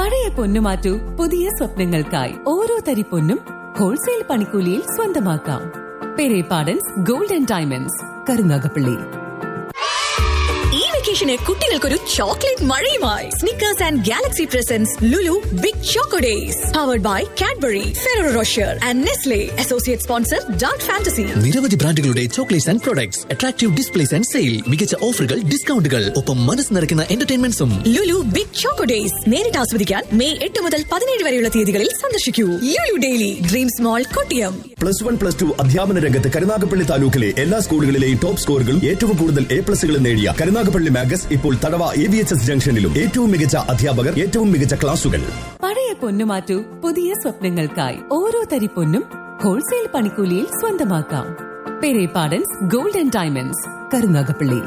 പഴയ പൊന്നു മാറ്റൂ പുതിയ സ്വപ്നങ്ങൾക്കായി ഓരോ തരി പൊന്നും ഹോൾസെയിൽ പണിക്കൂലിയിൽ സ്വന്തമാക്കാം Perepadans gold and diamonds Karunagappally ഈ വെക്കേഷന് കുട്ടികൾക്കൊരു ചോക്ലേറ്റ് മഴയുമായി Snickers and Galaxy presents Lulu Big Choco Days powered by Cadbury Ferrero Rocher and Nestle associate sponsor Dark Fantasy നിരവധി ബ്രാൻഡുകളുടെ chocolates and products attractive displays and sale മികച്ച ഓഫറുകൾ ഡിസ്കൗണ്ടുകൾ ഒപ്പം മനസ്സ് നിറയ്ക്കുന്ന എന്റർടൈൻമെന്റ്സും ലുലു ബിഗ് ചോക്കോ ഡേയ്സ് നേരിട്ട് ആസ്വദിക്കാൻ മെയ് എട്ട് മുതൽ പതിനേഴ് വരെയുള്ള തീയതികളിൽ സന്ദർശിക്കൂ Lulu Daily Dreams Mall Kottiyam plus one plus two അധ്യാപന രംഗത്ത് കരുനാഗപ്പള്ളി താലൂക്കിലെ എല്ലാ സ്കൂളുകളിലെയും ടോപ്പ് സ്കോറുകളും ഏറ്റവും കൂടുതൽ എ പ്ലസുകളും നേടിയ കരുനാഗപ്പള്ളി മാഗസ് ഇപ്പോൾ തടവ എ ബി എച്ച് എസ് ജംഗ്ഷനിലും ഏറ്റവും മികച്ച അധ്യാപകർ ഏറ്റവും മികച്ച ക്ലാസുകൾ പഴയ പൊന്നു മാറ്റൂ പുതിയ സ്വപ്നങ്ങൾക്കായി ഓരോ തരി പൊന്നും ഹോൾസെയിൽ പണിക്കൂലിയിൽ സ്വന്തമാക്കാം Perepadans gold and diamonds Karunagappally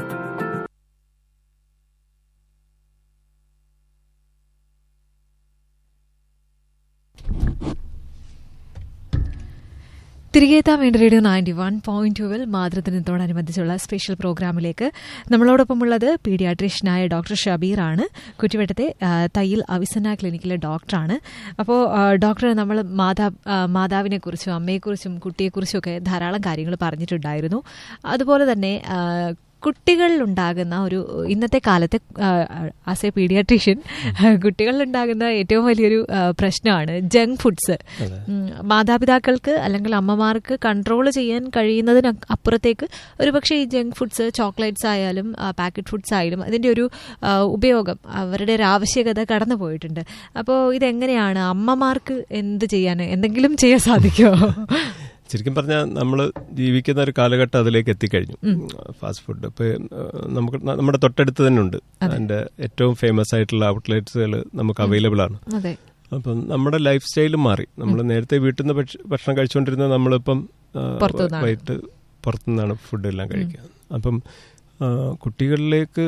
തിരികെ എത്താൻ വേണ്ടി റേഡിയോ നയൻറ്റി വൺ പോയിന്റ് ടുവിൽ മാതൃദിനത്തോടനുബന്ധിച്ചുള്ള സ്പെഷ്യൽ പ്രോഗ്രാമിലേക്ക് നമ്മളോടൊപ്പമുള്ളത് പീഡിയാട്രീഷ്യനായ ഡോക്ടർ ഷബീർ ആണ് കുറ്റിവട്ടത്തെ ആ, തയ്യിൽ അവിസന്ന ക്ലിനിക്കിലെ ഡോക്ടറാണ് അപ്പോൾ ഡോക്ടർ നമ്മൾ മാതാ ആ, മാതാവിനെക്കുറിച്ചും അമ്മയെക്കുറിച്ചും കുട്ടിയെക്കുറിച്ചും ഒക്കെ ധാരാളം കാര്യങ്ങൾ പറഞ്ഞിട്ടുണ്ടായിരുന്നു അതുപോലെ തന്നെ ആ, കുട്ടികളിലുണ്ടാകുന്ന ഒരു ഇന്നത്തെ കാലത്തെ ആസ് എ പീഡിയാട്രീഷ്യൻ കുട്ടികളിലുണ്ടാകുന്ന ഏറ്റവും വലിയൊരു ആ, പ്രശ്നമാണ് ജങ്ക് ഫുഡ്സ് ഉം, മാതാപിതാക്കൾക്ക് അല്ലെങ്കിൽ അമ്മമാർക്ക് കൺട്രോൾ ചെയ്യാൻ കഴിയുന്നതിന് അപ്പുറത്തേക്ക് ഒരുപക്ഷെ ഈ ജങ്ക് ഫുഡ്സ് ചോക്ലേറ്റ്സ് ആയാലും പാക്കറ്റ് ഫുഡ്സ് ആയാലും അതിൻ്റെ ഒരു ആ, ഉപയോഗം അവരുടെ ഒരു ആവശ്യകത കടന്നു പോയിട്ടുണ്ട് അപ്പോൾ ഇതെങ്ങനെയാണ് അമ്മമാർക്ക് എന്ത് ചെയ്യാൻ എന്തെങ്കിലും ചെയ്യാൻ സാധിക്കുമോ ശരിക്കും പറഞ്ഞാൽ നമ്മൾ ജീവിക്കുന്ന ഒരു കാലഘട്ടം അതിലേക്ക് എത്തിക്കഴിഞ്ഞു ഫാസ്റ്റ് ഫുഡ് ഇപ്പൊ ഏഹ്, നമുക്ക് ന- നമ്മുടെ തൊട്ടടുത്ത് തന്നെ ഉണ്ട് അതിന്റെ ഏറ്റവും ഫേമസ് ആയിട്ടുള്ള ഔട്ട്ലെറ്റ്സുകൾ നമുക്ക് അവൈലബിൾ ആണ് അതെ അപ്പം നമ്മുടെ ലൈഫ് സ്റ്റൈലും മാറി നമ്മൾ നേരത്തെ വീട്ടിൽ നിന്ന് ഭക്ഷ- ഭക്ഷണം കഴിച്ചുകൊണ്ടിരുന്ന നമ്മളിപ്പം ആ, പുറത്തുനിന്നാണ്. വൈകിട്ട് പുറത്തുനിന്നാണ് ഫുഡ് എല്ലാം കഴിക്കുക അപ്പം ആ, കുട്ടികളിലേക്ക്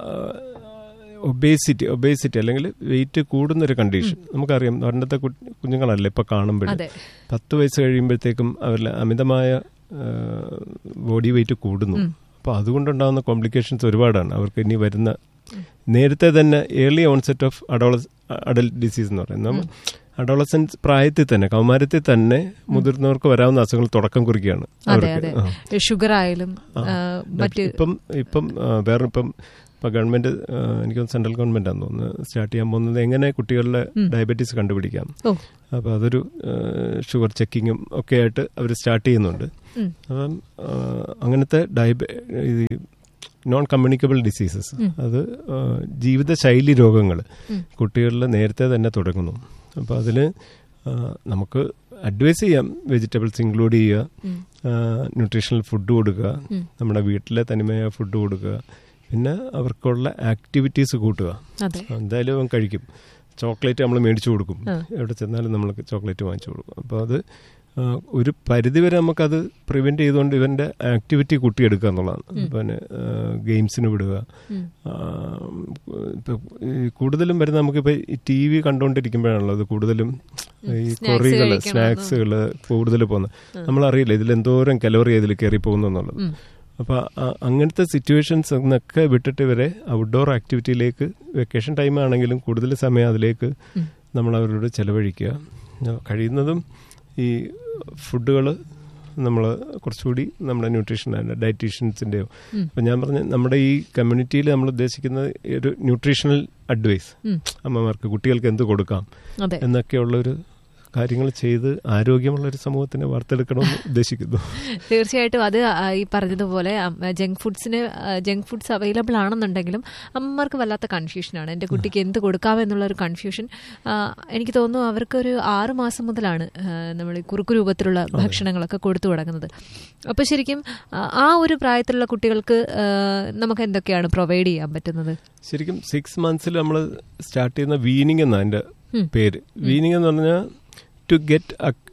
ഒബേസിറ്റി ഒബേസിറ്റി അല്ലെങ്കിൽ വെയിറ്റ് കൂടുന്ന ഒരു കണ്ടീഷൻ നമുക്കറിയാം പണ്ടത്തെ കു- കുഞ്ഞുങ്ങളല്ലേ ഇപ്പൊ കാണുമ്പോൾ അതെ. പത്ത് വയസ്സ് കഴിയുമ്പോഴത്തേക്കും അവരിൽ അമിതമായ ബോഡി വെയിറ്റ് കൂടുന്നു അപ്പോൾ അതുകൊണ്ടുണ്ടാകുന്ന കോംപ്ലിക്കേഷൻസ് ഒരുപാടാണ് അവർക്ക് ഇനി വരുന്ന നേരത്തെ തന്നെ early onset of adoles adult disease എന്ന് പറയുന്നത് അഡോളസൻസ് പ്രായത്തിൽ തന്നെ കൗമാരത്തിൽ തന്നെ മുതിർന്നവർക്ക് വരാവുന്ന അസുഖങ്ങൾ തുടക്കം കുറിക്കുകയാണ് അതെ അവർക്ക് അതെ ആ. ഷുഗർ ആയാലും ആ, മറ്റ് ഇപ്പം ഇപ്പം ആ, വേറെ ഇപ്പം ഇപ്പം ഗവൺമെന്റ് ആ, എനിക്ക് തോന്നുന്നു സെൻട്രൽ ഗവൺമെന്റ് ആണെന്ന് തോന്നുന്നു സ്റ്റാർട്ട് ചെയ്യാൻ പോകുന്നത് എങ്ങനെ കുട്ടികളിലെ ഡയബറ്റീസ് കണ്ടുപിടിക്കാം ഓ അപ്പോൾ അതൊരു ഷുഗർ ചെക്കിങ്ങും ഒക്കെ ആയിട്ട് അവർ സ്റ്റാർട്ട് ചെയ്യുന്നുണ്ട് അപ്പം ആ, അങ്ങനത്തെ ഡയബ ഇത് നോൺ കമ്മ്യൂണിക്കബിൾ ഡിസീസസ് അത് ആ, ജീവിതശൈലി രോഗങ്ങൾ കുട്ടികളിൽ നേരത്തെ തന്നെ തുടങ്ങുന്നു അപ്പോൾ അതിൽ നമുക്ക് അഡ്വൈസ് ചെയ്യാം വെജിറ്റബിൾസ് ഇൻക്ലൂഡ് ചെയ്യുക ന്യൂട്രീഷണൽ ഫുഡ് കൊടുക്കുക നമ്മുടെ വീട്ടിലെ തനിമയായ ഫുഡ് കൊടുക്കുക പിന്നെ അവർക്കുള്ള ആക്ടിവിറ്റീസ് കൂട്ടുക അതെ എന്തായാലും അവൻ കഴിക്കും ചോക്ലേറ്റ് നമ്മൾ മേടിച്ചു കൊടുക്കും എവിടെ ചെന്നാലും നമ്മൾ ചോക്ലേറ്റ് വാങ്ങിച്ചു കൊടുക്കും അപ്പോൾ അത് ആ, ഒരു പരിധിവരെ നമുക്കത് പ്രിവെന്റ് ചെയ്തുകൊണ്ട് ഇവന്റെ ആക്ടിവിറ്റി കൂട്ടിയെടുക്കുക എന്നുള്ളതാണ് പിന്നെ ഗെയിംസിന് വിടുക ആ, ഇപ്പൊ ഈ കൂടുതലും വരുന്ന നമുക്കിപ്പോൾ ഈ ടി വി കണ്ടുകൊണ്ടിരിക്കുമ്പോഴാണല്ലോ അത് കൂടുതലും ഈ കൊറികൾ സ്നാക്സുകൾ കൂടുതൽ പോകുന്നത് നമ്മളറിയില്ല ഇതിൽ എന്തോരം കലോറി ഇതിൽ കയറി പോകുന്നു എന്നുള്ളത് അപ്പൊ ആ- അങ്ങനത്തെ സിറ്റുവേഷൻസ് എന്നൊക്കെ വിട്ടിട്ട് ഇവരെ ഔട്ട്ഡോർ ആക്ടിവിറ്റിയിലേക്ക് വെക്കേഷൻ ടൈം ആണെങ്കിലും കൂടുതൽ സമയം അതിലേക്ക് നമ്മൾ അവരോട് ചെലവഴിക്കുക ആ, കഴിയുന്നതും ഈ ഫുഡുകൾ നമ്മൾ കുറച്ചുകൂടി നമ്മുടെ ന്യൂട്രീഷൻ ഡയറ്റീഷ്യൻസിൻ്റെയോ അപ്പം ഞാൻ പറഞ്ഞ നമ്മുടെ ഈ കമ്മ്യൂണിറ്റിയിൽ നമ്മൾ ഉദ്ദേശിക്കുന്നത് ഈ ഒരു ന്യൂട്രീഷണൽ അഡ്വൈസ് അമ്മമാർക്ക് കുട്ടികൾക്ക് എന്ത് കൊടുക്കാം അതെ എന്നൊക്കെയുള്ള ഒരു കാര്യങ്ങൾ ചെയ്ത് ആരോഗ്യമുള്ള ഒരു സമൂഹത്തിനെ വാർത്തെടുക്കണമെന്ന് ഉദ്ദേശിക്കുന്നു തീർച്ചയായിട്ടും അത് ആ, ഈ പറഞ്ഞതുപോലെ ജങ്ക് ഫുഡ്സിന് ജങ്ക് ഫുഡ്സ് അവൈലബിൾ ആണെന്നുണ്ടെങ്കിലും അമ്മമാർക്ക് വല്ലാത്ത കൺഫ്യൂഷനാണ് എൻ്റെ കുട്ടിക്ക് എന്ത് കൊടുക്കാമെന്നുള്ള ഒരു കൺഫ്യൂഷൻ ആ, എനിക്ക് തോന്നുന്നു അവർക്കൊരു ആറ് മാസം മുതലാണ് നമ്മൾ ഈ കുറുക്കു രൂപത്തിലുള്ള ഭക്ഷണങ്ങളൊക്കെ കൊടുത്തു തുടങ്ങുന്നത് അപ്പോൾ ശരിക്കും ആ, ആ ഒരു പ്രായത്തിലുള്ള കുട്ടികൾക്ക് ആ, നമുക്ക് എന്തൊക്കെയാണ് പ്രൊവൈഡ് ചെയ്യാൻ പറ്റുന്നത് ശരിക്കും സിക്സ് മന്ത്സിൽ നമ്മൾ സ്റ്റാർട്ട് ചെയ്യുന്ന വീനിങ് എന്നാ അതിന്റെ പേര് വീനിങ് എന്ന് പറഞ്ഞാൽ ടു ഗെറ്റ്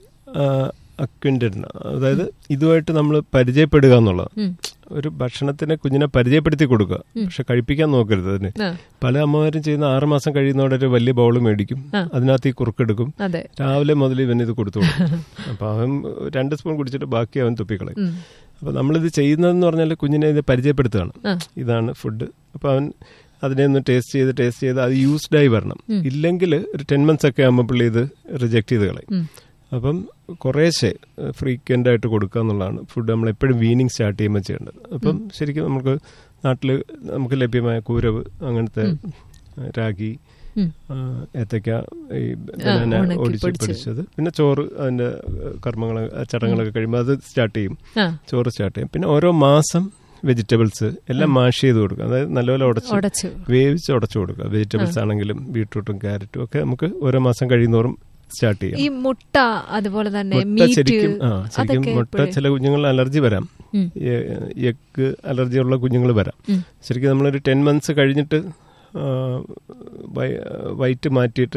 അക്വൻറ്റഡ് അതായത് ഇതുമായിട്ട് നമ്മൾ പരിചയപ്പെടുക എന്നുള്ളത് ഒരു ഭക്ഷണത്തിനെ കുഞ്ഞിനെ പരിചയപ്പെടുത്തി കൊടുക്കുക പക്ഷെ കഴിപ്പിക്കാൻ നോക്കരുത് അതിന് ആ. പല അമ്മമാരും ചെയ്യുന്ന ആറ് മാസം കഴിയുന്നതോടെ ഒരു വലിയ ബൗൾ മേടിക്കും അതിനകത്ത് ഈ കുറുക്കെടുക്കും അതെ രാവിലെ മുതൽ ഇവൻ ഇത് കൊടുത്തു കൊടുക്കും അപ്പൊ അവൻ രണ്ട് സ്പൂൺ കുടിച്ചിട്ട് ബാക്കി അവൻ തുപ്പിക്കളയും അപ്പൊ നമ്മളിത് ചെയ്യുന്നതെന്ന് പറഞ്ഞാൽ കുഞ്ഞിനെ ഇത് പരിചയപ്പെടുത്തുകയാണ് ഇതാണ് ഫുഡ് അപ്പൊ അവൻ അതിനെ ഒന്ന് ടേസ്റ്റ് ചെയ്ത് ടേസ്റ്റ് ചെയ്ത് അത് യൂസ്ഡ് ആയി വരണം ഇല്ലെങ്കിൽ ഒരു ടെൻ മന്ത്സ് ഒക്കെ ആകുമ്പോൾ പുള്ളി ഇത് റിജക്ട് ചെയ്ത് കളയും അപ്പം കുറേശ്ശെ ഫ്രീക്വൻ്റ് ആയിട്ട് കൊടുക്കുക എന്നുള്ളതാണ് ഫുഡ് നമ്മൾ എപ്പോഴും വീനിങ് സ്റ്റാർട്ട് ചെയ്യുമ്പോൾ ചെയ്യേണ്ടത് അപ്പം ശരിക്കും നമുക്ക് നാട്ടിൽ നമുക്ക് ലഭ്യമായ കൂരവ് അങ്ങനത്തെ രാഗി ആ, ഏത്തയ്ക്ക ഈ ബനാന ഉണക്കി ഒടിച്ച് പൊടിച്ച്. പൊടിച്ചത് പിന്നെ ചോറ് അതിന്റെ കർമ്മങ്ങൾ ചടങ്ങുകളൊക്കെ കഴിയുമ്പോൾ അത് സ്റ്റാർട്ട് ചെയ്യും ആ ചോറ് സ്റ്റാർട്ട് ചെയ്യും പിന്നെ ഓരോ മാസം വെജിറ്റബിൾസ് എല്ലാം മാഷ് ചെയ്ത് കൊടുക്കുക അതായത് നല്ലപോലെ ഉടച്ച് ഉടച്ചു വേവിച്ച് ഉടച്ചു കൊടുക്കുക വെജിറ്റബിൾസ് ആണെങ്കിലും ബീട്രൂട്ടും ക്യാരറ്റും ഒക്കെ നമുക്ക് ഓരോ മാസം കഴിയുന്നോറും സ്റ്റാർട്ട് ചെയ്യാം ഈ മുട്ട അതുപോലെ തന്നെ മുട്ട മീറ്റ് ശരിക്കും ആ ശരിക്കും അതൊക്കെ മുട്ട എപ്പോഴും- ചില കുഞ്ഞുങ്ങൾ അലർജി വരാം ഉം. എഗ് അലർജി ഉള്ള കുഞ്ഞുങ്ങൾ വരാം ഉം. ശരിക്കും നമ്മളൊരു ടെൻ മന്ത്സ് കഴിഞ്ഞിട്ട് ആ, വൈ- വൈറ്റ് മാറ്റിയിട്ട്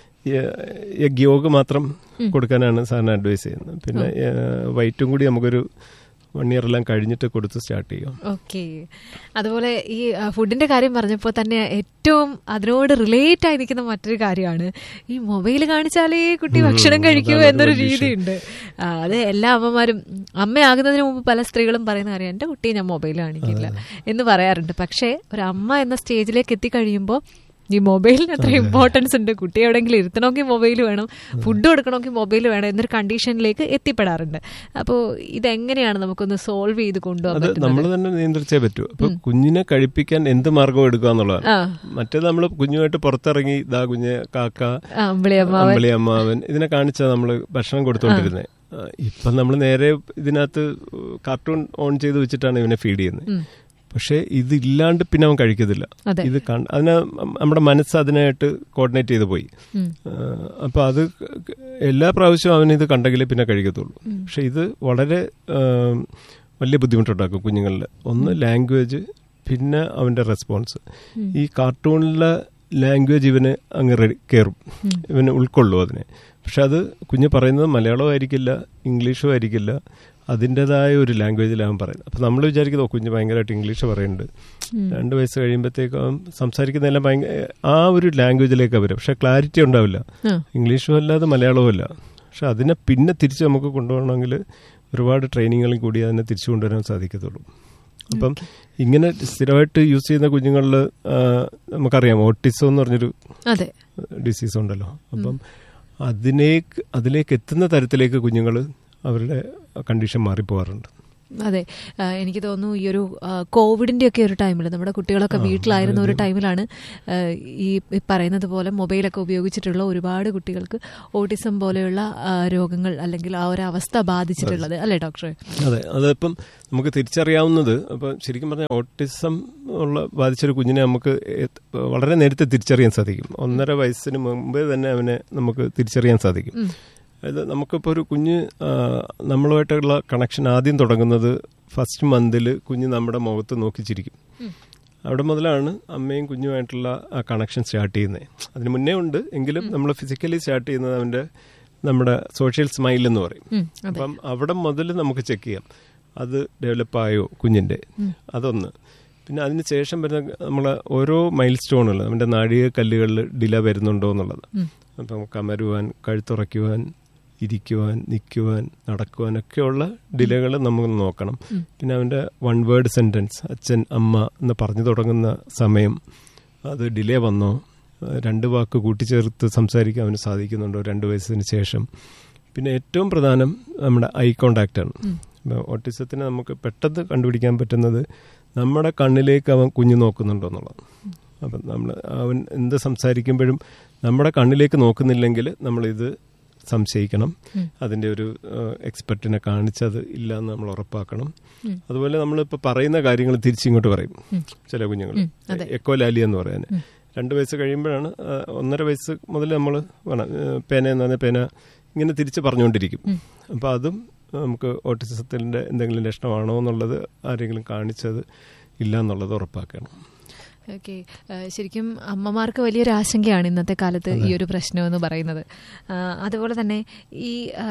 എഗ് യോഗ മാത്രം കൊടുക്കാനാണ് സാറിന് അഡ്വൈസ് ചെയ്യുന്നത് പിന്നെ വൈറ്റും കൂടി നമുക്കൊരു വൺ ഇയർ എല്ലാം കഴിഞ്ഞിട്ട് കൊടുത്ത് സ്റ്റാർട്ട് ചെയ്യും ഓക്കെ അതുപോലെ ഈ ആ, ഫുഡിന്റെ കാര്യം പറഞ്ഞപ്പോൾ തന്നെ ഏറ്റവും അതിനോട് റിലേറ്റ് ആയി നിൽക്കുന്ന മറ്റൊരു കാര്യമാണ് ഈ മൊബൈൽ കാണിച്ചാലേ കുട്ടി ഭക്ഷണം കഴിക്കൂ അതാണ് എന്നൊരു വലിയ issue. രീതിയുണ്ട് ആ, അത് എല്ലാ അമ്മമാരും അമ്മയാകുന്നതിന് മുമ്പ് പല സ്ത്രീകളും പറയുന്ന കാര്യം എൻ്റെ കുട്ടിയെ ഞാൻ മൊബൈൽ കാണിക്കില്ല എന്ന് പറയാറുണ്ട് പക്ഷേ ഒരു അമ്മ എന്ന സ്റ്റേജിലേക്ക് എത്തിക്കഴിയുമ്പോൾ ഈ മൊബൈലിന് അത്ര ഇമ്പോർട്ടൻസ് ഉണ്ട് കുട്ടി എവിടെയെങ്കിലും ഇരുത്തണമെങ്കിൽ മൊബൈൽ വേണം ഫുഡ് കൊടുക്കണമെങ്കിൽ മൊബൈൽ വേണം എന്നൊരു കണ്ടീഷനിലേക്ക് എത്തിപ്പെടാറുണ്ട് അപ്പോൾ ഇതെങ്ങനെയാണ് നമുക്കൊന്ന് സോൾവ് ചെയ്ത് കൊണ്ടുപോകാൻ അത് പറ്റുന്നത് നമ്മൾ തന്നെ നിയന്ത്രിച്ചേ പറ്റൂ അപ്പൊ കുഞ്ഞിനെ കഴിപ്പിക്കാൻ എന്ത് മാർഗം എടുക്കുക എന്നുള്ളതാണ് ആ. മറ്റേത് നമ്മൾ കുഞ്ഞുമായിട്ട് പുറത്തിറങ്ങി ദാ കുഞ്ഞ് കാക്ക ആ, അമ്പിളിയമ്മാവൻ. അമ്പിളി അമ്മാവൻ ഇതിനെ കാണിച്ചാ നമ്മൾ ഭക്ഷണം കൊടുത്തോണ്ടിരുന്നത് ഇപ്പം നമ്മൾ നേരെ ഇതിനകത്ത് കാർട്ടൂൺ ഓൺ ചെയ്ത് വെച്ചിട്ടാണ് ഇവനെ ഫീഡ് ചെയ്യുന്നത് പക്ഷേ ഇത് ഇല്ലാണ്ട് പിന്നെ അവൻ കഴിക്കത്തില്ല അതെ. ഇത് കണ്ട് അതിനെ നമ്മുടെ മനസ്സ് അതിനായിട്ട് കോർഡിനേറ്റ് ചെയ്ത് പോയി ആ, അപ്പൊ അത് എല്ലാ പ്രാവശ്യവും അവൻ ഇത് കണ്ടെങ്കിലേ പിന്നെ കഴിക്കത്തുള്ളൂ പക്ഷെ ഇത് വളരെ ആ, വലിയ ബുദ്ധിമുട്ടുണ്ടാക്കും കുഞ്ഞുങ്ങളിൽ ഒന്ന് ലാംഗ്വേജ് പിന്നെ അവന്റെ റെസ്പോൺസ് ഈ കാർട്ടൂണിലെ ലാംഗ്വേജ് ഇവന് അങ്ങ് റെഡി കയറും ഇവന് ഉൾക്കൊള്ളും അതിനെ പക്ഷെ അത് കുഞ്ഞ് പറയുന്നത് മലയാളവും ആയിരിക്കില്ല ഇംഗ്ലീഷും ആയിരിക്കില്ല അതിൻ്റെതായ ഒരു ലാംഗ്വേജിലാണ് അവൻ പറയുന്നത് അപ്പം നമ്മൾ വിചാരിക്കുന്നത് "ഓ, കുഞ്ഞ് ഭയങ്കരമായിട്ട് ഇംഗ്ലീഷ് പറയുന്നുണ്ട് രണ്ട് വയസ്സ് കഴിയുമ്പോഴത്തേക്ക് അവൻ സംസാരിക്കുന്നതെല്ലാം ഭയങ്കര ആ ഒരു ലാംഗ്വേജിലേക്ക് വരും പക്ഷെ ക്ലാരിറ്റി ഉണ്ടാവില്ല ആ. ഇംഗ്ലീഷും അല്ല അത് മലയാളവും അല്ല പക്ഷെ അതിനെ പിന്നെ തിരിച്ച് നമുക്ക് കൊണ്ടുപോകണമെങ്കിൽ ഒരുപാട് ട്രെയിനിങ്ങളിൽ കൂടി അതിനെ തിരിച്ചു കൊണ്ടുവരാൻ സാധിക്കത്തുള്ളൂ അപ്പം ഇങ്ങനെ സ്ഥിരമായിട്ട് യൂസ് ചെയ്യുന്ന കുഞ്ഞുങ്ങളിൽ നമുക്കറിയാം ഓട്ടിസം എന്ന് പറഞ്ഞൊരു അതെ ഡിസീസ് ഉണ്ടല്ലോ അപ്പം അതിലേക്ക് അതിലേക്ക് എത്തുന്ന തരത്തിലേക്ക് കുഞ്ഞുങ്ങൾ അവരുടെ കണ്ടീഷൻ മാറിപ്പോവാറുണ്ട് അതെ ആ, എനിക്ക് തോന്നുന്നു ഈ ഒരു ആ, കോവിഡിന്റെ ഒക്കെ ഒരു ടൈമിൽ നമ്മുടെ കുട്ടികളൊക്കെ വീട്ടിലായിരുന്ന ഒരു ടൈമിലാണ് ആ, ഈ ഈ പറയുന്നത് പോലെ മൊബൈലൊക്കെ ഉപയോഗിച്ചിട്ടുള്ള ഒരുപാട് കുട്ടികൾക്ക് ഓട്ടിസം പോലെയുള്ള ആ, രോഗങ്ങൾ അല്ലെങ്കിൽ ആ ഒരു അവസ്ഥ ബാധിച്ചിട്ടുള്ളത് അല്ലേ ഡോക്ടറെ അതെ അതിപ്പം നമുക്ക് തിരിച്ചറിയാവുന്നത് അപ്പം ശരിക്കും പറഞ്ഞാൽ ഓട്ടിസം ഉള്ള ബാധിച്ചൊരു കുഞ്ഞിനെ നമുക്ക് എത്- വളരെ നേരത്തെ തിരിച്ചറിയാൻ സാധിക്കും ഒന്നര വയസ്സിന് മുമ്പേ തന്നെ അവനെ നമുക്ക് തിരിച്ചറിയാൻ സാധിക്കും അതായത് നമുക്കിപ്പോൾ ഒരു കുഞ്ഞ് ആ, നമ്മളുമായിട്ടുള്ള കണക്ഷൻ ആദ്യം തുടങ്ങുന്നത് ഫസ്റ്റ് മന്തിൽ കുഞ്ഞ് നമ്മുടെ മുഖത്ത് നോക്കി ചിരിക്കും അവിടെ മുതലാണ് അമ്മയും കുഞ്ഞുമായിട്ടുള്ള ആ കണക്ഷൻ സ്റ്റാർട്ട് ചെയ്യുന്നത് അതിന് മുന്നേ ഉണ്ട് എങ്കിലും നമ്മൾ ഫിസിക്കലി സ്റ്റാർട്ട് ചെയ്യുന്നത് അവൻ്റെ നമ്മുടെ സോഷ്യൽ സ്മൈൽ എന്ന് പറയും അപ്പം അവിടെ മുതൽ നമുക്ക് ചെക്ക് ചെയ്യാം അത് ഡെവലപ്പായോ കുഞ്ഞിൻ്റെ അതൊന്ന് പിന്നെ അതിന് ശേഷം വരുന്ന നമ്മളെ ഓരോ മൈൽ സ്റ്റോണുകൾ നമ്മുടെ നാഴിക കല്ലുകളിൽ ഡില വരുന്നുണ്ടോ എന്നുള്ളത് അപ്പം കമരുവാൻ കഴുത്തുറയ്ക്കുവാൻ ഇരിക്കുവാൻ നിൽക്കുവാൻ നടക്കുവാനൊക്കെയുള്ള ഡിലകൾ നമ്മൾ നോക്കണം പിന്നെ അവൻ്റെ വൺ വേർഡ് സെൻറ്റൻസ് അച്ഛൻ അമ്മ എന്ന് പറഞ്ഞു തുടങ്ങുന്ന സമയം അത് ഡിലേ വന്നോ ഏഹ് രണ്ട് വാക്ക് കൂട്ടിച്ചേർത്ത് സംസാരിക്കാൻ അവന് സാധിക്കുന്നുണ്ടോ രണ്ട് വയസ്സിന് ശേഷം പിന്നെ ഏറ്റവും പ്രധാനം നമ്മുടെ ഐ കോണ്ടാക്റ്റാണ് ഓട്ടിസത്തിന് നമുക്ക് പെട്ടെന്ന് കണ്ടുപിടിക്കാൻ പറ്റുന്നത് നമ്മുടെ കണ്ണിലേക്ക് അവൻ കുഞ്ഞു നോക്കുന്നുണ്ടോ എന്നുള്ളത് അപ്പം നമ്മൾ അവൻ എന്ത് സംസാരിക്കുമ്പോഴും നമ്മുടെ കണ്ണിലേക്ക് നോക്കുന്നില്ലെങ്കിൽ നമ്മളിത് സംശയിക്കണം അതിൻ്റെ ഒരു എക്സ്പെർട്ടിനെ കാണിച്ചത് ഇല്ല എന്ന് നമ്മൾ ഉറപ്പാക്കണം അതുപോലെ നമ്മളിപ്പോൾ പറയുന്ന കാര്യങ്ങൾ തിരിച്ചിങ്ങോട്ട് പറയും ചില കുഞ്ഞുങ്ങൾ എക്കോ ലാലി എന്ന് പറയാൻ രണ്ട് വയസ്സ് കഴിയുമ്പോഴാണ് ആ, ഒന്നര വയസ്സ് മുതൽ നമ്മൾ വേണം പേന എന്ന് പറഞ്ഞാൽ പേന ഇങ്ങനെ തിരിച്ച് പറഞ്ഞുകൊണ്ടിരിക്കും അപ്പോൾ അതും നമുക്ക് ഓട്ടിസത്തിൻ്റെ എന്തെങ്കിലും ലക്ഷണമാണോ എന്നുള്ളത് ആരെങ്കിലും കാണിച്ചത് ഇല്ല എന്നുള്ളത് ഉറപ്പാക്കണം ഓക്കെ ശരിക്കും അമ്മമാർക്ക് വലിയൊരു ആശങ്കയാണ് ഇന്നത്തെ കാലത്ത് ഈ ഒരു പ്രശ്നം എന്ന് പറയുന്നത് ആ, അതുപോലെ തന്നെ ഈ ആ,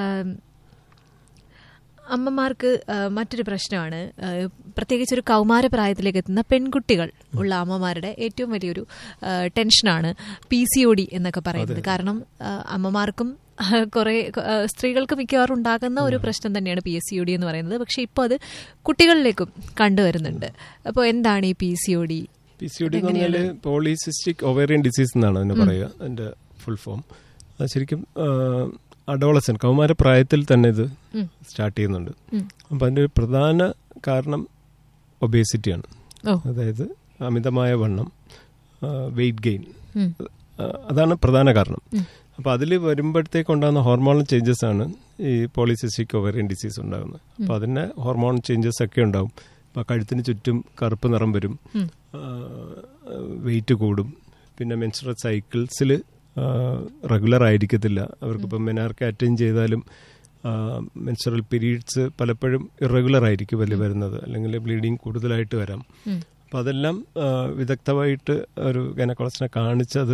അമ്മമാർക്ക് ആ, മറ്റൊരു പ്രശ്നമാണ് ആ, പ്രത്യേകിച്ച് ഒരു കൗമാര പ്രായത്തിലേക്ക് എത്തുന്ന പെൺകുട്ടികൾ ഉള്ള അമ്മമാരുടെ ഏറ്റവും വലിയൊരു ആ, ടെൻഷനാണ് പി സി ഒ ഡി എന്നൊക്കെ പറയുന്നത് കാരണം ആ, അമ്മമാർക്കും കുറെ സ്ത്രീകൾക്ക് മിക്കവാറും ഉണ്ടാകുന്ന ഒരു പ്രശ്നം തന്നെയാണ് P S C O D എന്ന് പറയുന്നത് പക്ഷെ ഇപ്പോൾ അത് കുട്ടികളിലേക്കും കണ്ടുവരുന്നുണ്ട് അപ്പോൾ എന്താണ് ഈ P C O D P C O D എന്ന് പറഞ്ഞാൽ പോളിസിസ്റ്റിക് ഒവേറിയൻ ഡിസീസ് എന്നാണ് അതിന് പറയുക അതിന്റെ ഫുൾ ഫോം അത് ശരിക്കും അഡോളസൻ കൗമാര പ്രായത്തിൽ തന്നെ ഇത് സ്റ്റാർട്ട് ചെയ്യുന്നുണ്ട് അപ്പം അതിന്റെ ഒരു പ്രധാന കാരണം ഒബേസിറ്റിയാണ് ഓ അതായത് അമിതമായ വണ്ണം വെയിറ്റ് ഗെയിൻ ഉം. അതാണ് പ്രധാന കാരണം അപ്പോൾ അതിൽ വരുമ്പോഴത്തേക്ക് ഉണ്ടാകുന്ന ഹോർമോണൽ ചേഞ്ചസ് ആണ് ഈ പോളിസിസ്റ്റിക് ഒവേറിയൻ ഡിസീസ് ഉണ്ടാകുന്നത് അപ്പോൾ അതിന് ഹോർമോൺ ചേഞ്ചസ് ഒക്കെ ഉണ്ടാവും അപ്പോൾ കഴുത്തിന് ചുറ്റും കറുപ്പ് നിറം വരും വെയിറ്റ് കൂടും പിന്നെ മെൻസ്ട്രൽ സൈക്കിൾസിൽ റെഗുലർ ആയിരിക്കത്തില്ല അവർക്കിപ്പോൾ മെനാർക്ക് അറ്റൻഡ് ചെയ്താലും മെൻസ്ട്രൽ പീരീഡ്സ് പലപ്പോഴും ഇറഗുലർ ആയിരിക്കും വലിയ വരുന്നത് അല്ലെങ്കിൽ ബ്ലീഡിങ് കൂടുതലായിട്ട് വരാം അപ്പം അതെല്ലാം ആ, വിദഗ്ധമായിട്ട് ഒരു ഗൈനക്കോളജിനെ കാണിച്ചത്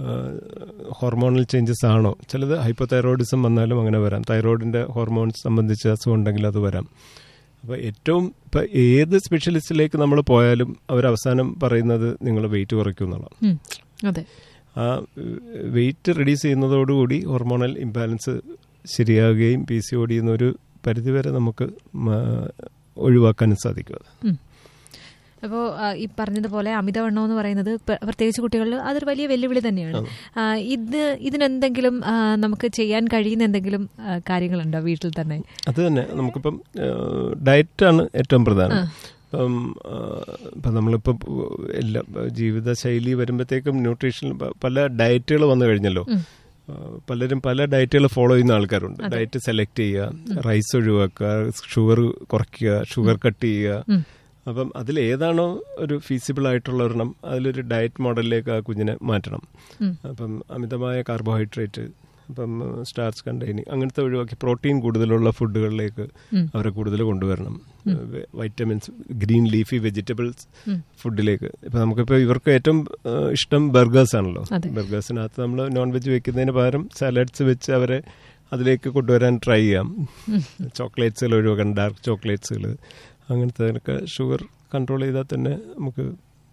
ഹോർമോണൽ ചേഞ്ചസ് ആണോ ചിലത് ഹൈപ്പോതൈറോയിഡിസം വന്നാലും അങ്ങനെ വരാം തൈറോയിഡിന്റെ ഹോർമോൺസ് സംബന്ധിച്ച് അസുഖം ഉണ്ടെങ്കിൽ അത് വരാം അപ്പോൾ ഏറ്റവും ഇപ്പം ഏത് സ്പെഷ്യലിസ്റ്റിലേക്ക് നമ്മൾ പോയാലും അവർ അവസാനം പറയുന്നത് നിങ്ങൾ വെയിറ്റ് കുറയ്ക്കും എന്നുള്ളതാണ് ഉം. അതെ ആ വെയിറ്റ് റെഡ്യൂസ് ചെയ്യുന്നതോടുകൂടി ഹോർമോണൽ ഇംബാലൻസ് ശരിയാകുകയും പി സി ഒ ഡി എന്നൊരു പരിധിവരെ നമുക്ക് മ- ഒഴിവാക്കാനും സാധിക്കും അത് അപ്പോൾ ഈ പറഞ്ഞതുപോലെ അമിതവണ്ണം എന്ന് പറയുന്നത് പ- പ്രത്യേകിച്ച് കുട്ടികളിൽ അതൊരു വലിയ വെല്ലുവിളി തന്നെയാണ് ആ, ഇത് ഇതിനെന്തെങ്കിലും ആ, നമുക്ക് ചെയ്യാൻ കഴിയുന്ന എന്തെങ്കിലും ആ, കാര്യങ്ങളുണ്ടോ വീട്ടിൽ തന്നെ അത് തന്നെ നമുക്കിപ്പം ഡയറ്റാണ് ഏറ്റവും പ്രധാനം ഇപ്പം ആ, ഇപ്പം നമ്മളിപ്പം എല്ലാ ജീവിതശൈലി വരുമ്പോഴത്തേക്കും ന്യൂട്രീഷൻ പല ഡയറ്റുകൾ വന്നു കഴിഞ്ഞല്ലോ ആ, പലരും പല ഡയറ്റുകൾ ഫോളോ ചെയ്യുന്ന ആൾക്കാരുണ്ട് ഡയറ്റ് സെലക്ട് ചെയ്യുക റൈസ് ഒഴിവാക്കുക ഷുഗർ കുറയ്ക്കുക ഷുഗർ കട്ട് ചെയ്യുക അപ്പം അതിൽ ഏതാണോ ഒരു ഫീസിബിൾ ആയിട്ടുള്ള ഒരെണ്ണം അതിലൊരു ഡയറ്റ് മോഡലിലേക്ക് ആ കുഞ്ഞിനെ മാറ്റണം അപ്പം അമിതമായ കാർബോഹൈഡ്രേറ്റ് അപ്പം സ്റ്റാർച്ച് കണ്ടെയ്നിങ് അങ്ങനത്തെ ഒഴിവാക്കി പ്രോട്ടീൻ കൂടുതലുള്ള ഫുഡുകളിലേക്ക് അവരെ കൂടുതൽ കൊണ്ടുവരണം വൈറ്റമിൻസ് ഗ്രീൻ ലീഫി വെജിറ്റബിൾസ് ഫുഡിലേക്ക് ഇപ്പം നമുക്കിപ്പോൾ ഇവർക്ക് ഏറ്റവും ആ, ഇഷ്ടം ബർഗേഴ്സ് ആണല്ലോ അതെ. ബർഗേഴ്സിനകത്ത് നമ്മൾ നോൺ വെജ് വെക്കുന്നതിന് പകരം സാലഡ്സ് വെച്ച് അവരെ അതിലേക്ക് കൊണ്ടുവരാൻ ട്രൈ ചെയ്യാം ചോക്ലേറ്റ്സുകൾ ഒഴിവാക്കണം ഡാർക്ക് ചോക്ലേറ്റ്സുകൾ അങ്ങനത്തെ ഷുഗർ കൺട്രോൾ ചെയ്താൽ തന്നെ നമുക്ക്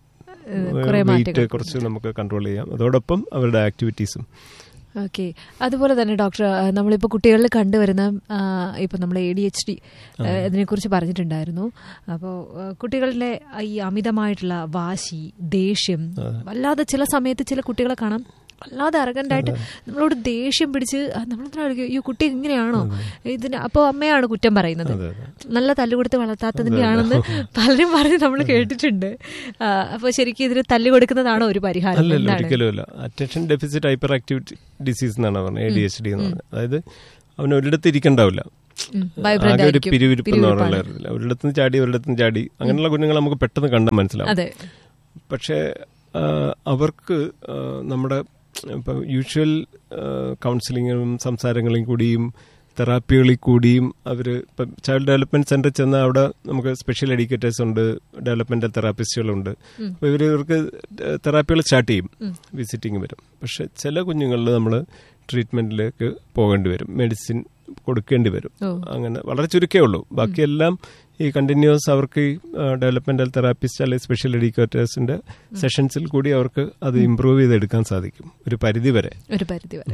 കുറേ വെയിറ്റ് മാറ്റങ്ങൾ കുറച്ച് നമുക്ക് കൺട്രോൾ ചെയ്യാം അതോടൊപ്പം അവരുടെ ആക്ടിവിറ്റീസും ഓക്കെ അതുപോലെ തന്നെ ഡോക്ടർ ആ, നമ്മളിപ്പോൾ കുട്ടികളിൽ കണ്ടുവരുന്ന ആ, ഇപ്പം നമ്മൾ എ ഡി എച്ച് ഡി ഇതിനെക്കുറിച്ച് പറഞ്ഞിട്ടുണ്ടായിരുന്നു അപ്പോൾ കുട്ടികളുടെ ഈ അമിതമായിട്ടുള്ള വാശി ദേഷ്യം വല്ലാതെ ചില സമയത്ത് ചില കുട്ടികളെ കാണാം വല്ലാതെ അറഗൻ്റായിട്ട് നമ്മളോട് ദേഷ്യം പിടിച്ച് നമ്മളെന്തിനാണ് ഈ കുട്ടി ഇങ്ങനെയാണോ ഇതിന് അപ്പോൾ അമ്മയാണ് കുറ്റം പറയുന്നത് അതെ അതെ നല്ല തല്ലുകൊടുത്ത് വളർത്താത്തതിന്റെ ആണെന്ന് പലരും പറഞ്ഞ് നമ്മൾ കേട്ടിട്ടുണ്ട് ആ, അപ്പോൾ ശരിക്കും ഇതിന് തല്ല് കൊടുക്കുന്നതാണോ ഒരു പരിഹാരം അല്ലല്ല എന്താണ് ഒരിക്കലും അല്ല attention deficit hyperactivity disease എന്നാണ് പറഞ്ഞത് എ ഡി എച്ച് ഡി എന്ന് പറഞ്ഞത് അതായത് അവൻ ഒരിടത്ത് ഇരിക്കണ്ടാവില്ല ഉം, vibrant ആകെ ഒരു ആയിരിക്കും. പിരിവിരിപ്പ് എന്ന് പിരിവിരിപ്പാണ്. പറഞ്ഞില്ല ഒരിടത്തും ചാടി ഒരിടത്തും ചാടി അങ്ങനെയുള്ള കുഞ്ഞുങ്ങൾ നമുക്ക് പെട്ടെന്ന് കണ്ടാൽ മനസ്സിലാവും അതെ പക്ഷേ ആ, അവർക്ക് ആ, നമ്മുടെ ഇപ്പം യൂഷ്വൽ കൗൺസിലിങ്ങും സംസാരങ്ങളിൽ കൂടിയും തെറാപ്പികളിൽ കൂടിയും അവർ ഇപ്പം ചൈൽഡ് ഡെവലപ്മെന്റ് സെന്ററിൽ ചെന്നാൽ അവിടെ നമുക്ക് സ്പെഷ്യൽ എഡ്യൂക്കേറ്റേഴ്സ് ഉണ്ട് ഡെവലപ്മെന്റൽ തെറാപ്പിസ്റ്റുകളുണ്ട് അപ്പോൾ ഇവർ ഇവർക്ക് തെറാപ്പികൾ സ്റ്റാർട്ട് ചെയ്യും വിസിറ്റിംഗ് വരും പക്ഷെ ചില കുഞ്ഞുങ്ങളിൽ നമ്മൾ ട്രീറ്റ്മെന്റിലേക്ക് പോകേണ്ടി വരും മെഡിസിൻ കൊടുക്കേണ്ടി വരും ഓ. അങ്ങനെ വളരെ ചുരുക്കേ ഉള്ളൂ ബാക്കിയെല്ലാം ഈ കണ്ടിന്യൂസ് അവർക്ക് ഈ ഡെവലപ്മെന്റൽ തെറാപ്പിസ്റ്റ് അല്ലെങ്കിൽ സ്പെഷ്യൽ എഡ്യൂക്കേറ്റേഴ്സിന്റെ സെഷൻസിൽ കൂടി അവർക്ക് അത് ഇമ്പ്രൂവ് ചെയ്തെടുക്കാൻ സാധിക്കും ഒരു പരിധി വരെ ഒരു പരിധി വരെ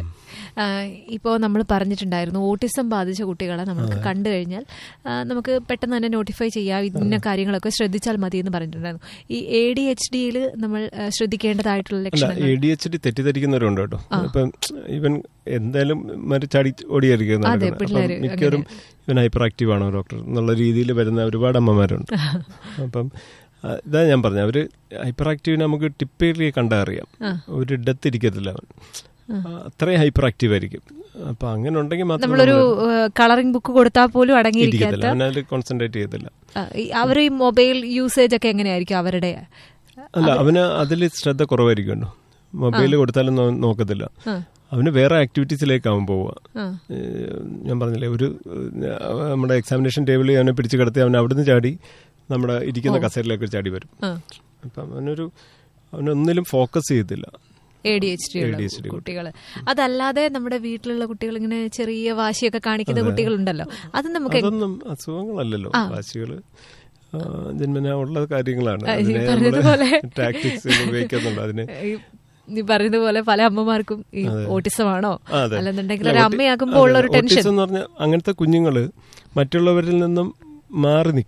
ഇപ്പോൾ നമ്മൾ പറഞ്ഞിട്ടുണ്ടായിരുന്നു ഓട്ടിസം ബാധിച്ച കുട്ടികളെ നമുക്ക് കണ്ടു കഴിഞ്ഞാൽ ആ, നമുക്ക് പെട്ടെന്ന് തന്നെ നോട്ടിഫൈ ചെയ്യാം ഇന്ന കാര്യങ്ങളൊക്കെ ശ്രദ്ധിച്ചാൽ മതി എന്ന് പറഞ്ഞിട്ടുണ്ടായിരുന്നു ഈ എ ഡി എച്ച് ഡിയിൽ നമ്മൾ ആ, ശ്രദ്ധിക്കേണ്ടതായിട്ടുള്ള അല്ല ലക്ഷണങ്ങൾ എ ഡി എച്ച് ഡി തെറ്റിദ്ധരിക്കുന്നവരുണ്ട് കേട്ടോ ഇപ്പം ഇവൻ എന്തായാലും മറ്റു ചാടി ഓടിയായിരിക്കും അതെ, നടക്കുന്നത്. അപ്പം പിള്ളേര് മിക്കവരും ഇവൻ ഹൈപ്പർ ആക്റ്റീവ് ആണോ ഡോക്ടർ എന്നുള്ള രീതിയിൽ വരുന്ന ഒരുപാട് അമ്മമാരുണ്ട് അപ്പം ആ, ഇതാ ഞാൻ പറഞ്ഞ അവര് ഹൈപ്പർ ആക്റ്റീവിനെ നമുക്ക് ടിപ്പേറിയെ കണ്ടാ അറിയാം ഒരു ഡെത്ത് ഇരിക്കത്തില്ല അവൻ ആ, അത്രയും ഹൈപ്പർ ആക്റ്റീവ് ആയിരിക്കും അപ്പൊ അങ്ങനെ ഉണ്ടെങ്കിൽ മാത്രമേ നമ്മളൊരു നമ്മള് കളറിംഗ് ബുക്ക് കൊടുത്താൽ പോലും അടങ്ങിയിരിക്കാത്ത ഇരിക്കത്തില്ല അവനതിൽ കോൺസെൻട്രേറ്റ് ചെയ്യത്തില്ല ആ, ഈ- അവർ ഈ മൊബൈൽ യൂസേജ് ഒക്കെ എങ്ങനെയായിരിക്കും അവരുടെ അല്ല അവന് അതിൽ ശ്രദ്ധ കുറവായിരിക്കുമല്ലോ മൊബൈൽ കൊടുത്താലും നോ- നോക്കത്തില്ല ആ. അവന് വേറെ ആക്ടിവിറ്റീസിലേക്കാവും പോവുക ആ. ഏഹ് ഞാൻ പറഞ്ഞില്ലേ ഒരു ഏഹ് നമ്മുടെ എക്സാമിനേഷൻ ടേബിളിൽ അവനെ പിടിച്ച് കിടത്തി അവൻ അവിടുന്ന് ചാടി നമ്മുടെ ഇരിക്കുന്ന കസേരയിലേക്ക് ചാടി വരും ആ. അപ്പം അവനൊരു അവനൊന്നിലും ഫോക്കസ് ചെയ്യത്തില്ല എ ഡി എച്ച് ഡി ഉള്ള ADHD കുട്ടികൾ അതല്ലാതെ നമ്മുടെ വീട്ടിലുള്ള കുട്ടികൾ ഇങ്ങനെ ചെറിയ വാശിയൊക്കെ കാണിക്കുന്ന കുട്ടികളുണ്ടല്ലോ അത് നമുക്ക് അതൊന്നും അസുഖങ്ങളല്ലല്ലോ വാശികള് ആ, ജന്മനാ ഉള്ള കാര്യങ്ങളാണ് ആ, ഈ അതിനെ പറഞ്ഞതുപോലെ- ടാക്ടിക്സ് ഉപയോഗിക്കുന്നുണ്ട് അതിന് ഈ- നീ പറയുന്നതുപോലെ പല അമ്മമാർക്കും ഈ ഓട്ടിസം ആണോ ആ, അതെ. അല്ലെന്നുണ്ടെങ്കിൽ അല്ല, ഒരു ഓട്ടി- അമ്മയാകുമ്പോൾ ഉള്ള ഒരു അതെ, ടെൻഷൻ ഓട്ടിസം എന്ന് പറഞ്ഞാൽ അങ്ങനത്തെ കുഞ്ഞുങ്ങള് മറ്റുള്ളവരിൽ നിന്നും മാറി നിൽക്കും അവര്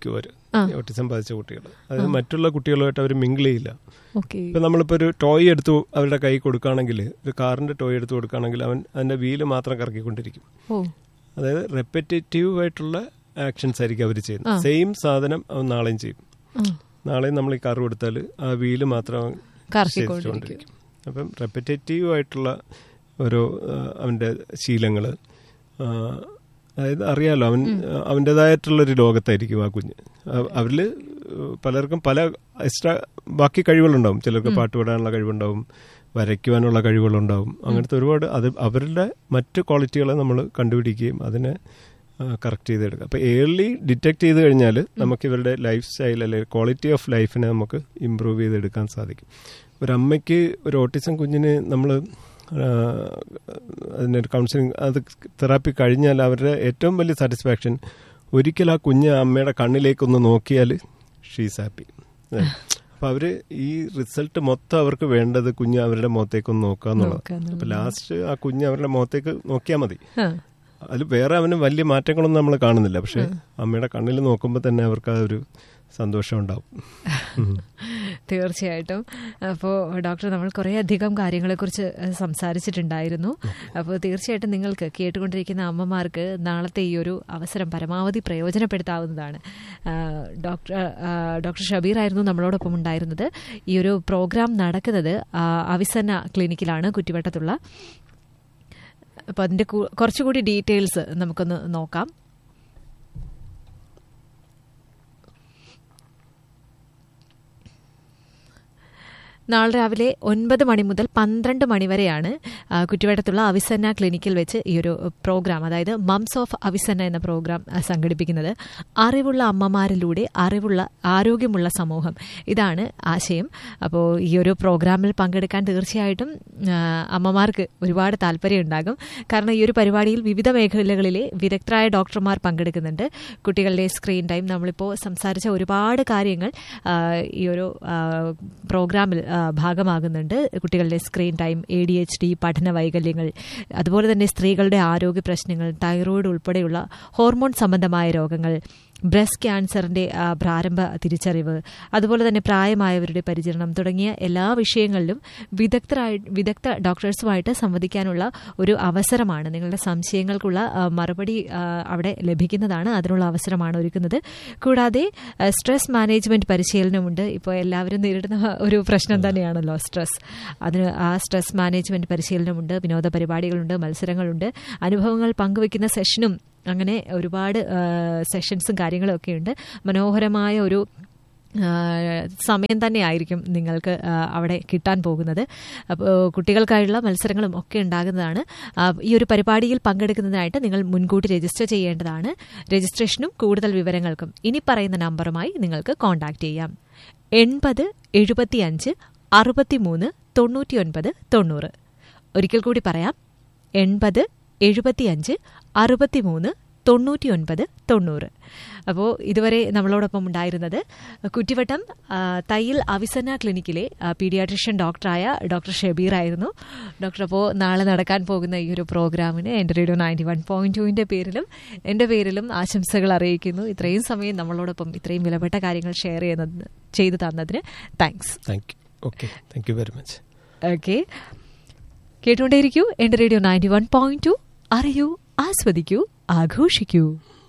ആ. ഓട്ടിസം ബാധിച്ച കുട്ടികൾ അതായത് മറ്റുള്ള കുട്ടികളുമായിട്ട് അവർ മിങ്കിൾ ചെയ്യില്ല ഓക്കെ ഇപ്പം നമ്മളിപ്പോൾ ഒരു ടോയ് എടുത്തു അവരുടെ കൈ കൊടുക്കുകയാണെങ്കിൽ ഒരു കാറിന്റെ ടോയ് എടുത്ത് കൊടുക്കുകയാണെങ്കിൽ അവൻ അതിന്റെ വീല് മാത്രം കറക്കിക്കൊണ്ടിരിക്കും ഓ അതായത് റെപ്പറ്റേറ്റീവ് ആയിട്ടുള്ള ആക്ഷൻസ് ആയിരിക്കും അവർ ആ. ചെയ്യുന്നത് സെയിം സാധനം അവൻ നാളെയും ചെയ്യും ആ. നാളെയും നമ്മൾ ഈ കാർ കൊടുത്താൽ ആ വീല് മാത്രം അവൻ കറക്കിക്കൊണ്ടിരിക്കും. ചെയ്തുകൊണ്ടിരിക്കും അപ്പം റെപ്പറ്റേറ്റീവ് ആയിട്ടുള്ള ഓരോ ആ, അവന്റെ ശീലങ്ങൾ അതായത് അറിയാലോ അവൻ അവൻ്റെതായിട്ടുള്ളൊരു ലോകത്തായിരിക്കും ആ കുഞ്ഞ് അവ- അവരില് പലർക്കും പല എക്സ്ട്രാ ബാക്കി കഴിവുകളുണ്ടാവും ചിലർക്ക് പാട്ട് പാടാനുള്ള കഴിവുണ്ടാവും വരയ്ക്കുവാനുള്ള കഴിവുകളുണ്ടാവും അങ്ങനത്തെ ഒരുപാട് അത് അവരുടെ മറ്റ് ക്വാളിറ്റികളെ നമ്മൾ കണ്ടുപിടിക്കുകയും അതിനെ കറക്റ്റ് ചെയ്തെടുക്കുക അപ്പോൾ ഏർലി ഡിറ്റക്ട് ചെയ്ത് കഴിഞ്ഞാൽ നമുക്ക് ഇവരുടെ ലൈഫ് സ്റ്റൈൽ അല്ലെങ്കിൽ ക്വാളിറ്റി ഓഫ് ലൈഫിനെ നമുക്ക് ഇമ്പ്രൂവ് ചെയ്തെടുക്കാൻ സാധിക്കും ഒരു അമ്മയ്ക്ക് ഒരു ഓട്ടിസം കുഞ്ഞിന് നമ്മൾ അതിനൊരു കൗൺസിലിംഗ് അത് തെറാപ്പി കഴിഞ്ഞാൽ അവരുടെ ഏറ്റവും വലിയ സാറ്റിസ്ഫാക്ഷൻ ഒരിക്കൽ ആ കുഞ്ഞ് അമ്മയുടെ കണ്ണിലേക്കൊന്ന് നോക്കിയാൽ ഷീസ് ഹാപ്പി അപ്പൊ അവര് ഈ റിസൾട്ട് മൊത്തം അവർക്ക് വേണ്ടത് കുഞ്ഞ് അവരുടെ മുഖത്തേക്കൊന്ന് നോക്കുക എന്നുള്ളത് നോക്കുക എന്നുള്ളത്. അപ്പൊ ലാസ്റ്റ് ആ കുഞ്ഞ് അവരുടെ മുഖത്തേക്ക് നോക്കിയാൽ മതി ആ. അതിൽ വേറെ അവന് വലിയ മാറ്റങ്ങളൊന്നും നമ്മൾ കാണുന്നില്ല പക്ഷെ അമ്മയുടെ കണ്ണിൽ നോക്കുമ്പോൾ തന്നെ അവർക്ക് ആ ഒരു സന്തോഷം ഉണ്ടാവും ഉം. തീർച്ചയായിട്ടും അപ്പോൾ ഡോക്ടർ നമ്മൾ കുറേ അധികം കാര്യങ്ങളെക്കുറിച്ച് ഏഹ്, സംസാരിച്ചിട്ടുണ്ടായിരുന്നു അപ്പോൾ തീർച്ചയായിട്ടും നിങ്ങൾക്ക് കേട്ടുകൊണ്ടിരിക്കുന്ന അമ്മമാർക്ക് നാളത്തെ ഈ ഒരു അവസരം പരമാവധി പ്രയോജനപ്പെടുത്താവുന്നതാണ് ആ, ഡോക്ടർ ആ, ഡോക്ടർ ഷബീർ ആയിരുന്നു നമ്മളോടൊപ്പം ഉണ്ടായിരുന്നത് ഈ ഒരു പ്രോഗ്രാം നടക്കുന്നത് ആ, അവിസന്ന ക്ലിനിക്കിലാണ് കുറ്റിവട്ടത്തുള്ള അപ്പോൾ അതിൻ്റെ കു- കുറച്ചുകൂടി ഡീറ്റെയിൽസ് നമുക്കൊന്ന് നോക്കാം നാളെ രാവിലെ ഒൻപത് മണി മുതൽ പന്ത്രണ്ട് മണി വരെയാണ് ആ, കുറ്റിവട്ടത്തുള്ള അവിസന്ന ക്ലിനിക്കിൽ വെച്ച് ഈ ഒരു പ്രോഗ്രാം അതായത് മംസ് ഓഫ് അവിസന്ന എന്ന പ്രോഗ്രാം ആ, സംഘടിപ്പിക്കുന്നത് അറിവുള്ള അമ്മമാരിലൂടെ അറിവുള്ള ആരോഗ്യമുള്ള സമൂഹം ഇതാണ് ആശയം അപ്പോൾ ഈ ഒരു പ്രോഗ്രാമിൽ പങ്കെടുക്കാൻ തീർച്ചയായിട്ടും ആ, അമ്മമാർക്ക് ഒരുപാട് താല്പര്യം ഉണ്ടാകും കാരണം ഈ ഒരു പരിപാടിയിൽ വിവിധ മേഖലകളിലെ വിദഗ്ധരായ ഡോക്ടർമാർ പങ്കെടുക്കുന്നുണ്ട് കുട്ടികളുടെ സ്ക്രീൻ ടൈം നമ്മളിപ്പോൾ സംസാരിച്ച ഒരുപാട് കാര്യങ്ങൾ ആ, ഈ ഒരു ആ, പ്രോഗ്രാമിൽ ആ, ഭാഗമാകുന്നുണ്ട് കുട്ടികളുടെ screen time A D H D പഠന വൈകല്യങ്ങൾ അതുപോലെ തന്നെ സ്ത്രീകളുടെ ആരോഗ്യ പ്രശ്നങ്ങൾ തൈറോയിഡ് ഉൾപ്പെടെയുള്ള ഹോർമോൺ സംബന്ധമായ രോഗങ്ങൾ ബ്രസ്റ്റ് ക്യാൻസറിന്റെ ആ, പ്രാരംഭ തിരിച്ചറിവ് അതുപോലെ തന്നെ പ്രായമായവരുടെ പരിചരണം തുടങ്ങിയ എല്ലാ വിഷയങ്ങളിലും വിദഗ്ധരായി വിദഗ്ധ ഡോക്ടേഴ്സുമായിട്ട് സംവദിക്കാനുള്ള ഒരു അവസരമാണ് നിങ്ങളുടെ സംശയങ്ങൾക്കുള്ള ആ, മറുപടി ആ, അവിടെ ലഭിക്കുന്നതാണ് അതിനുള്ള അവസരമാണ് ഒരുക്കുന്നത് കൂടാതെ ആ, സ്ട്രെസ് മാനേജ്മെന്റ് പരിശീലനമുണ്ട് ഇപ്പോൾ എല്ലാവരും നേരിടുന്ന ഒരു പ്രശ്നം തന്നെയാണല്ലോ സ്ട്രെസ് അതിന് ആ സ്ട്രെസ് മാനേജ്മെന്റ് പരിശീലനമുണ്ട് വിനോദ പരിപാടികളുണ്ട് മത്സരങ്ങളുണ്ട് അനുഭവങ്ങൾ പങ്കുവെക്കുന്ന സെഷനും അങ്ങനെ ഒരുപാട് ആ, സെഷൻസും കാര്യങ്ങളും ഒക്കെ ഉണ്ട് മനോഹരമായ ഒരു ആ, സമയം തന്നെയായിരിക്കും നിങ്ങൾക്ക് ആ, അവിടെ കിട്ടാൻ പോകുന്നത് അപ്പോൾ കുട്ടികൾക്കായുള്ള മത്സരങ്ങളും ഒക്കെ ഉണ്ടാകുന്നതാണ് ആ, ഈ ഒരു പരിപാടിയിൽ പങ്കെടുക്കുന്നതിനായിട്ട് നിങ്ങൾ മുൻകൂട്ടി രജിസ്റ്റർ ചെയ്യേണ്ടതാണ് രജിസ്ട്രേഷനും കൂടുതൽ വിവരങ്ങൾക്കും ഇനി പറയുന്ന നമ്പറുമായി നിങ്ങൾക്ക് കോൺടാക്ട് ചെയ്യാം എൺപത് എഴുപത്തിയഞ്ച് അറുപത്തിമൂന്ന് തൊണ്ണൂറ്റിയൊൻപത് തൊണ്ണൂറ് ഒരിക്കൽ കൂടി പറയാം എൺപത് എഴുപത്തിയഞ്ച് അറുപത്തിമൂന്ന് തൊണ്ണൂറ്റിയൊൻപത് തൊണ്ണൂറ് അപ്പോൾ ഇതുവരെ നമ്മളോടൊപ്പം ഉണ്ടായിരുന്നത് കുറ്റിവട്ടം ആ, തയ്യിൽ അവിസന്ന ക്ലിനിക്കിലെ ആ, പീഡിയാട്രിഷ്യൻ ഡോക്ടറായ ഡോക്ടർ ഷബീർ ആയിരുന്നു ഡോക്ടർ അപ്പോൾ നാളെ നടക്കാൻ പോകുന്ന ഈ ഒരു പ്രോഗ്രാമിന് എൻ്റെ റേഡിയോ നയൻറ്റി വൺ പോയിന്റ് ടുവിൻ്റെ പേരിലും എൻ്റെ പേരിലും ആശംസകൾ അറിയിക്കുന്നു ഇത്രയും സമയം നമ്മളോടൊപ്പം ഇത്രയും വിലപ്പെട്ട കാര്യങ്ങൾ ഷെയർ ചെയ്യുന്നത് ചെയ്തു തന്നതിന് thanks thank you okay thank you very much okay കേട്ടുകൊണ്ടേയിരിക്കൂ എൻ്റെ radio ninety one point two അറിയൂ ആസ്വദിക്കൂ ആഘോഷിക്കൂ